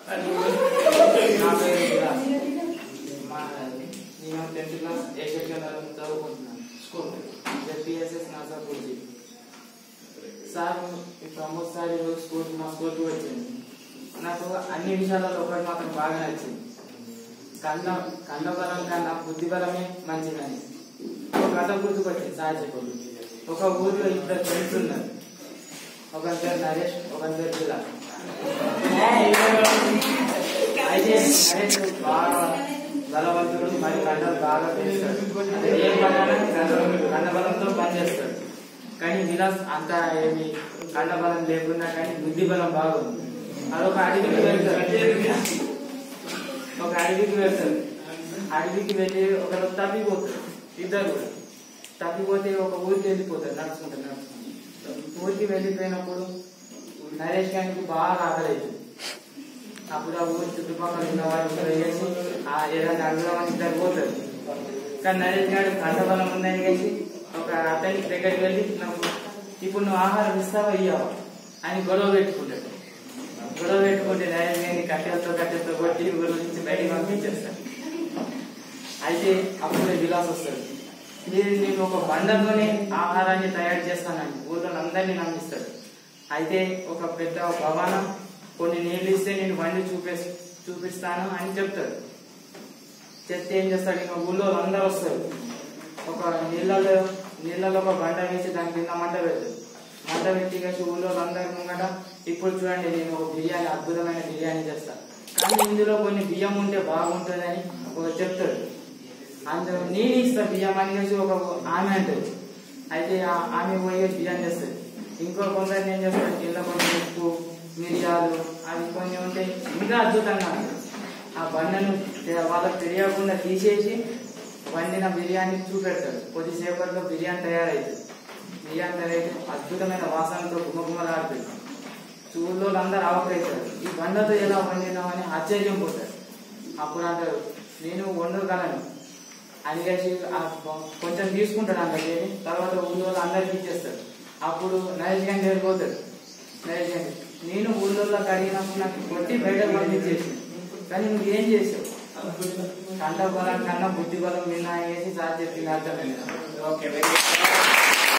నా పేరు విలాస్. మా నేను టెన్త్ క్లాస్ ఏ సెక్షన్ చదువుకుంటున్నాను స్కూల్ జెడ్పిఎస్ఎస్ నర్సాపూర్జీ సార్ ఈ ప్రమోద్ సార్ ఈరోజు స్కూల్ మా స్కూల్కి వచ్చింది నాకు అన్ని విషయాలలో ఒకటి మాత్రం బాగా నచ్చింది కండ కండబలం కన్నా బుద్ధిబలమే మంచిదని ఒక కథ గుర్తుకొచ్చింది సార్ చెప్పు ఒక ఊర్లో ఇద్దరు ఫ్రెండ్స్ ఉన్నారు ఒక పేరు నరేష్ ఒక పేరు జిల్లా అయితే నరేష్ బాగా బలవంతుడు మరి కండలు బాగా పెంచుతాడు అంటే ఏ పని కండబలంతో పనిచేస్తాడు కానీ విలాస్ అంత ఏమి కండబలం లేకున్నా కానీ బుద్ధి బలం బాగుంది అదొక అడవికి వెళ్తాడు ఒక అడవికి వెళ్తాడు అడవికి వెళ్ళి ఒకరు తప్పిపోతారు ఇద్దరు కూడా తప్పిపోతే ఒక ఊరికి వెళ్ళిపోతారు నడుచుకుంటారు నడుచుకుంటారు ఊరికి వెళ్ళిపోయినప్పుడు నరేష్ గారికి బాగా ఆకలేదు అప్పుడు ఆ ఊరి చుట్టుపక్కల ఉన్న వాళ్ళు కూడా వేసి ఆ ఏదైనా అడుగుదామని ఇద్దరు పోతారు కానీ నరేష్ గారు కండబలం ఉందని వేసి ఒక అతని దగ్గరికి వెళ్ళి నాకు ఇప్పుడు నువ్వు ఆహారం ఇస్తావా ఇయ్యావా అని గొడవ పెట్టుకుంటాడు గొడవ పెట్టుకుంటే నరేష్ గారిని కట్టెలతో కట్టెలతో కొట్టి ఊరు నుంచి బయటికి పంపించేస్తాడు అయితే అప్పుడు విలాస్ వస్తాడు నేను నేను ఒక బండతోనే ఆహారాన్ని తయారు చేస్తానని ఊళ్ళో అందరినీ నమ్మిస్తాడు అయితే ఒక పెద్ద భవనం కొన్ని నీళ్ళు ఇస్తే నేను బండి చూపే చూపిస్తాను అని చెప్తాడు చెప్తే ఏం చేస్తాడు ఇంకా ఊళ్ళో అందరూ వస్తారు ఒక నీళ్ళలో నీళ్ళలో ఒక బండ వేసి దాని కింద మంట పెడతాడు మంట పెట్టి కలిసి ఊళ్ళో అందరి ముంగట ఇప్పుడు చూడండి నేను ఒక బిర్యానీ అద్భుతమైన బిర్యానీ చేస్తాను కానీ ఇందులో కొన్ని బియ్యం ఉంటే బాగుంటుందని ఒక చెప్తాడు అందులో నేను ఇస్తా బియ్యం అని కలిసి ఒక ఆమె అంటది అయితే ఆ- ఆమె పోయి బియ్యం చేస్తుంది ఇంకో కొందరు ఏం చేస్తాడు కింద కొన్ని ఉప్పు మిరియాలు అవి కొన్ని ఉంటే ఇంకా అద్భుతంగా ఉంటుంది. ఆ బండను తె- వాళ్ళకి తెలియకుండా తీసేసి వండిన బిర్యానీ చూపెడతాడు కొద్దిసేపట్లో బిర్యానీ తయారైతుంది బిర్యానీ తయారైతే అద్భుతమైన వాసనతో గుమగుమలాడుతుంది చూళ్ళో అందరూ ఆవకైతారు ఈ బండతో ఎలా వండినామని ఆశ్చర్యం పోతారు అప్పుడు అంటారు నేను వండగలను అని కలిసి ఆ కొ- కొంచెం తీసుకుంటాడు అందరికి తర్వాత ఊళ్ళో అందరికి ఇచ్చేస్తాడు అప్పుడు నరేష్ గారిని వెళ్ళిపోతాడు నరేష్ గారి నేను ఊళ్ళో అడిగినప్పుడు నాకు కొట్టి బయట పంపించేసి కానీ నువ్వు ఏం చేసావు కండ బలం కన్నా బుద్ధి బలం విన్నా వేసి సార్ చెప్పింది అర్థమైంది ఓకే వెరీ గుడ్